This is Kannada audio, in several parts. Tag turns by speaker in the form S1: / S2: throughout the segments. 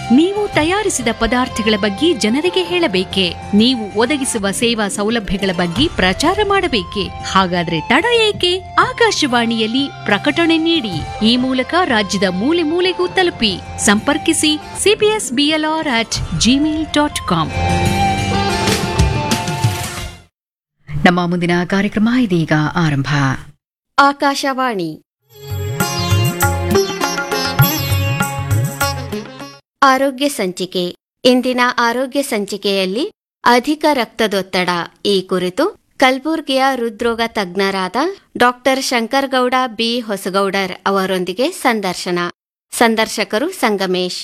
S1: ನೀವು ತಯಾರಿಸಿದ ಪದಾರ್ಥಗಳ ಬಗ್ಗೆ ಜನರಿಗೆ ಹೇಳಬೇಕೆ ನೀವು ಒದಗಿಸುವ ಸೇವಾ ಸೌಲಭ್ಯಗಳ ಬಗ್ಗೆ ಪ್ರಚಾರ ಮಾಡಬೇಕೆ ಹಾಗಾದ್ರೆ ತಡ ಏಕೆ ಆಕಾಶವಾಣಿಯಲ್ಲಿ ಪ್ರಕಟಣೆ ನೀಡಿ ಈ ಮೂಲಕ ರಾಜ್ಯದ ಮೂಲೆ ಮೂಲೆಗೂ ತಲುಪಿ ಸಂಪರ್ಕಿಸಿ CBS BLR at Gmail dot com ನಮ್ಮ ಮುಂದಿನ ಕಾರ್ಯಕ್ರಮ ಇದೀಗ ಆರಂಭ
S2: ಆಕಾಶವಾಣಿ ಆರೋಗ್ಯ ಸಂಚಿಕೆ ಇಂದಿನ ಆರೋಗ್ಯ ಸಂಚಿಕೆಯಲ್ಲಿ ಅಧಿಕ ರಕ್ತದೊತ್ತಡ ಈ ಕುರಿತು ಕಲಬುರ್ಗಿಯ ಹೃದ್ರೋಗ ತಜ್ಞರಾದ ಡಾಕ್ಟರ್ ಶಂಕರಗೌಡ ಬಿ ಹೊಸಗೌಡರ್ ಅವರೊಂದಿಗೆ ಸಂದರ್ಶನ ಸಂದರ್ಶಕರು ಸಂಗಮೇಶ್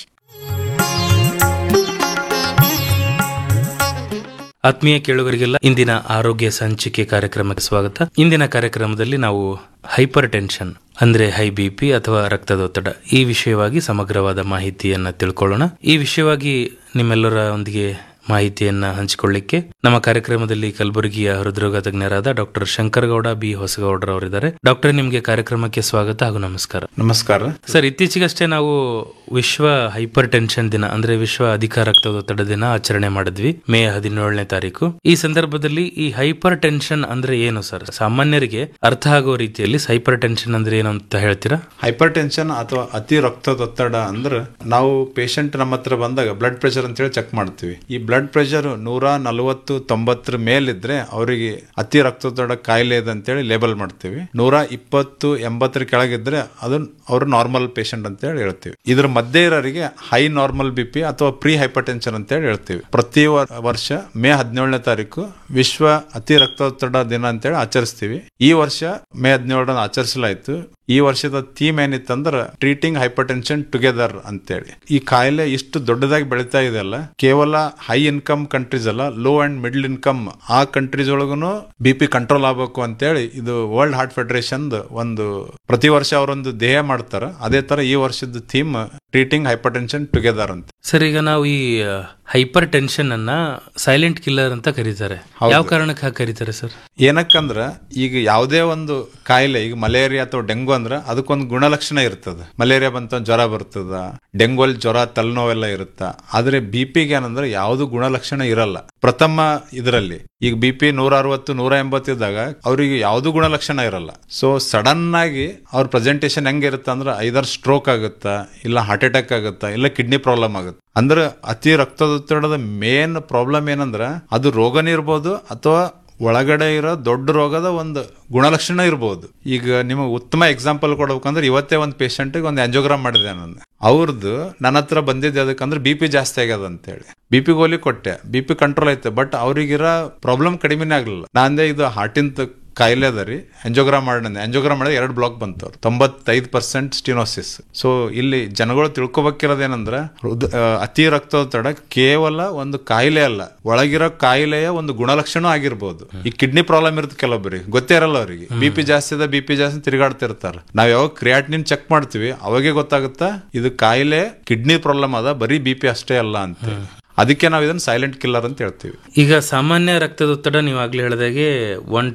S3: ಆತ್ಮೀಯ ಕೇಳುಗರಿಗೆಲ್ಲ ಇಂದಿನ ಆರೋಗ್ಯ ಸಂಚಿಕೆ ಕಾರ್ಯಕ್ರಮಕ್ಕೆ ಸ್ವಾಗತ ಇಂದಿನ ಕಾರ್ಯಕ್ರಮದಲ್ಲಿ ನಾವು ಹೈಪರ್ ಟೆನ್ಷನ್ ಅಂದ್ರೆ ಹೈ ಬಿ ಪಿ ಅಥವಾ ರಕ್ತದೊತ್ತಡ ಈ ವಿಷಯವಾಗಿ ಸಮಗ್ರವಾದ ಮಾಹಿತಿಯನ್ನ ತಿಳ್ಕೊಳ್ಳೋಣ ಈ ವಿಷಯವಾಗಿ ನಿಮ್ಮೆಲ್ಲರ ಒಂದಿಗೆ ಮಾಹಿತಿಯನ್ನ ಹಂಚಿಕೊಳ್ಳಿಕ್ಕೆ ನಮ್ಮ ಕಾರ್ಯಕ್ರಮದಲ್ಲಿ ಕಲಬುರಗಿಯ ಹೃದ್ರೋಗ ತಜ್ಞರಾದ ಡಾಕ್ಟರ್ ಶಂಕರಗೌಡ ಬಿ ಹೊಸಗೌಡರ್ ಅವರಿದ್ದಾರೆ ಡಾಕ್ಟರ್ ನಿಮಗೆ ಕಾರ್ಯಕ್ರಮಕ್ಕೆ ಸ್ವಾಗತ ಹಾಗೂ ನಮಸ್ಕಾರ
S4: ನಮಸ್ಕಾರ
S3: ಸರ್ ಇತ್ತೀಚೆಗಷ್ಟೇ ನಾವು ವಿಶ್ವ ಹೈಪರ್ ಟೆನ್ಷನ್ ದಿನ ಅಂದ್ರೆ ವಿಶ್ವ ಅಧಿಕ ರಕ್ತದೊತ್ತಡ ದಿನ ಆಚರಣೆ ಮಾಡಿದ್ವಿ ಮೇ ಹದಿನೇಳನೇ ತಾರೀಕು ಈ ಸಂದರ್ಭದಲ್ಲಿ ಈ ಹೈಪರ್ ಟೆನ್ಷನ್ ಅಂದ್ರೆ ಏನು ಸರ್ ಸಾಮಾನ್ಯರಿಗೆ ಅರ್ಥ ಆಗೋ ರೀತಿಯಲ್ಲಿ ಹೈಪರ್ ಟೆನ್ಷನ್ ಅಂದ್ರೆ ಏನು ಅಂತ ಹೇಳ್ತೀರಾ
S4: ಹೈಪರ್ ಟೆನ್ಷನ್ ಅಥವಾ ಅತಿ ರಕ್ತದೊತ್ತಡ ಅಂದ್ರೆ ನಾವು ಪೇಷಂಟ್ ನಮ್ಮ ಹತ್ರ ಬಂದಾಗ ಬ್ಲಡ್ ಪ್ರೆಷರ್ ಅಂತೇಳಿ ಚೆಕ್ ಮಾಡ್ತೀವಿ ಈ ಬ್ಲಡ್ ಪ್ರೆಷರ್ ನೂರ ನಲವತ್ತು ತೊಂಬತ್ತರ ಮೇಲಿದ್ರೆ ಅವರಿಗೆ ಅತಿ ರಕ್ತದೊತ್ತಡ ಕಾಯಿಲೆ ಇದೆ ಅಂತೇಳಿ ಲೇಬಲ್ ಮಾಡ್ತೀವಿ ನೂರ ಇಪ್ಪತ್ತು ಎಂಬತ್ತರ ಕೆಳಗಿದ್ರೆ ಅದು ಅವರು ನಾರ್ಮಲ್ ಪೇಷಂಟ್ ಅಂತ ಹೇಳಿ ಹೇಳ್ತೀವಿ ಇದ್ರ ಮಧ್ಯೆ ಇರೋರಿಗೆ ಹೈ ನಾರ್ಮಲ್ ಬಿ ಪಿ ಅಥವಾ ಪ್ರೀ ಹೈಪರ್ ಟೆನ್ಷನ್ ಅಂತ ಹೇಳಿ ಹೇಳ್ತೀವಿ ಪ್ರತಿ ವರ್- ವರ್ಷ ಮೇ ಹದಿನೇಳನೇ ತಾರೀಕು ವಿಶ್ವ ಅತಿ ರಕ್ತದೊತ್ತಡ ದಿನ ಅಂತೇಳಿ ಆಚರಿಸ್ತೀವಿ ಈ ವರ್ಷ ಮೇ ಹದಿನೇಳನ ಆಚರಿಸಲಾಯ್ತು ಈ ವರ್ಷದ ಥೀಮ್ ಏನಿತ್ತಂದ್ರ ಟ್ರೀಟಿಂಗ್ ಹೈಪರ್ ಟೆನ್ಷನ್ ಟುಗೆದರ್ ಅಂತೇಳಿ ಈ ಕಾಯಿಲೆ ಇಷ್ಟು ದೊಡ್ಡದಾಗಿ ಬೆಳೀತಾ ಇದೆ ಅಲ್ಲ ಕೇವಲ ಹೈ ಇನ್ಕಮ್ ಕಂಟ್ರೀಸ್ ಅಲ್ಲ ಲೋ ಅಂಡ್ ಮಿಡ್ಲ್ ಇನ್ಕಮ್ ಆ ಕಂಟ್ರೀಸ್ ಒಳಗೂ ಬಿ ಪಿ ಕಂಟ್ರೋಲ್ ಆಗ್ಬೇಕು ಅಂತೇಳಿ ಇದು ವರ್ಲ್ಡ್ ಹಾರ್ಟ್ ಫೆಡರೇಷನ್ ಒಂದು ಪ್ರತಿ ವರ್ಷ ಅವರೊಂದು ದೇಹ ಮಾಡ್ತಾರ ಅದೇ ತರ ಈ ವರ್ಷದ theme treating hypertension together ಅಂತ
S3: ಸರ್ ಈಗ ನಾವು ಈ ಹೈಪರ್ ಟೆನ್ಷನ್ ಅನ್ನ ಸೈಲೆಂಟ್ ಕಿಲ್ಲರ್ ಅಂತ ಕರೀತಾರೆ ಯಾವ ಕಾರಣಕ್ಕೆ ಹಾಗೆ ಕರೀತಾರೆ ಸರ್
S4: ಏನಕ್ಕಂದ್ರ ಈಗ ಯಾವುದೇ ಒಂದು ಕಾಯಿಲೆ ಈಗ ಮಲೇರಿಯಾ ಅಥವಾ ಡೆಂಗು ಅಂದ್ರ ಅದಕ್ಕೊಂದು ಗುಣಲಕ್ಷಣ ಇರ್ತದ ಮಲೇರಿಯಾ ಬಂತ ಜ್ವರ ಬರ್ತದ ಡೆಂಗು ಅಲ್ಲಿ ಜ್ವರ ತಲೆನೋವೆಲ್ಲ ಇರುತ್ತ ಆದ್ರೆ ಬಿ ಪಿಗೆ ಏನಂದ್ರೆ ಯಾವ್ದು ಗುಣಲಕ್ಷಣ ಇರಲ್ಲ ಪ್ರಥಮ ಇದರಲ್ಲಿ ಈಗ ಬಿ ಪಿ ನೂರ ಅರವತ್ತು ನೂರ ಎಂಬತ್ತಿದ್ದಾಗ ಅವ್ರಿಗೆ ಯಾವ್ದು ಗುಣಲಕ್ಷಣ ಇರಲ್ಲ ಸೊ ಸಡನ್ ಆಗಿ ಅವ್ರ ಪ್ರೆಸೆಂಟೇಶನ್ ಹೆಂಗಿರುತ್ತೆ ಅಂದ್ರೆ ಐದಾರು ಸ್ಟ್ರೋಕ್ ಆಗುತ್ತಾ ಇಲ್ಲ ಹಾರ್ಟ್ ಅಟ್ಯಾಕ್ ಆಗುತ್ತಾ ಇಲ್ಲ ಕಿಡ್ನಿ ಪ್ರಾಬ್ಲಮ್ ಆಗುತ್ತೆ ಅಂದ್ರೆ ಅತಿ ರಕ್ತದೊತ್ತಡದ ಮೇನ್ ಪ್ರಾಬ್ಲಮ್ ಏನಂದ್ರ ಅದು ರೋಗನೇ ಇರ್ಬೋದು ಅಥವಾ ಒಳಗಡೆ ಇರೋ ದೊಡ್ಡ ರೋಗದ ಒಂದು ಗುಣಲಕ್ಷಣ ಇರ್ಬೋದು ಈಗ ನಿಮಗೆ ಉತ್ತಮ ಎಕ್ಸಾಂಪಲ್ ಕೊಡ್ಬೇಕಂದ್ರೆ ಇವತ್ತೇ ಒಂದು ಪೇಷಂಟ್ಗೆ ಒಂದು ಆಂಜೋಗ್ರಾಮ್ ಮಾಡಿದೆ ನಾನು ಅವ್ರದ್ದು ನನ್ನ ಹತ್ರ ಬಂದಿದ್ದೆ ಅದಕ್ಕಂದ್ರೆ ಬಿ ಪಿ ಜಾಸ್ತಿ ಆಗ್ಯದ ಅಂತೇಳಿ ಬಿ ಪಿ ಗೋಲಿ ಕೊಟ್ಟೆ ಬಿ ಪಿ ಕಂಟ್ರೋಲ್ ಐತೆ ಬಟ್ ಅವ್ರಿಗಿರೋ ಪ್ರಾಬ್ಲಮ್ ಕಡಿಮೆನೇ ಆಗ್ಲಿಲ್ಲ ನಾಂದೆ ಇದು ಹಾರ್ಟಿಂದ ಕಾಯಿಲೆ ಅದ ರೀ ಎಂಜೋಗ್ರಾಮ್ ಮಾಡಿದೆ ಎಂಜೋಗ್ರಾಮ್ ಮಾಡಿದ್ರೆ ಎರಡು ಬ್ಲಾಕ್ ಬಂತವ್ರು ತೊಂಬತ್ತೈದು ಪರ್ಸೆಂಟ್ ಸ್ಟಿನೋಸಿಸ್ ಸೊ ಇಲ್ಲಿ ಜನಗಳು ತಿಳ್ಕೊಬೇಕಿರೋದೇನಂದ್ರ ಹೃದ- ಆ, ಅತಿ ರಕ್ತದೊತ್ತಡ ಕೇವಲ ಒಂದು ಕಾಯಿಲೆ ಅಲ್ಲ ಒಳಗಿರೋ ಕಾಯಿಲೆಯ ಒಂದು ಗುಣಲಕ್ಷಣ ಆಗಿರ್ಬೋದು ಈ ಕಿಡ್ನಿ ಪ್ರಾಬ್ಲಮ್ ಇರುತ್ತೆ ಕೆಲವೊಬ್ಬರಿಗೆ ಗೊತ್ತೇ ಇರಲ್ಲ ಅವರಿಗೆ ಬಿ ಪಿ ಜಾಸ್ತಿ ಇದೆ ಬಿ ಪಿ ಜಾಸ್ತಿ ತಿರುಗಾಡ್ತಿರ್ತಾರೆ ನಾವ್ ಯಾವಾಗ ಕ್ರಿಯಾಟಿನಿನ್ ಚೆಕ್ ಮಾಡ್ತೀವಿ ಅವಾಗೆ ಗೊತ್ತಾಗುತ್ತಾ ಇದು ಕಾಯಿಲೆ ಕಿಡ್ನಿ ಪ್ರಾಬ್ಲಮ್ ಅದ ಬರೀ ಬಿ ಪಿ ಅಷ್ಟೇ ಅಲ್ಲ ಅಂತ ಅದಕ್ಕೆ ನಾವು ಇದನ್ನ ಸೈಲೆಂಟ್ ಕಿಲ್ಲರ್ ಅಂತ ಹೇಳ್ತೀವಿ
S3: ಈಗ ಸಾಮಾನ್ಯ ರಕ್ತದೊತ್ತಡ ನೀವು ಆಗ್ಲೇ ಹೇಳಿದಾಗೆ ಒನ್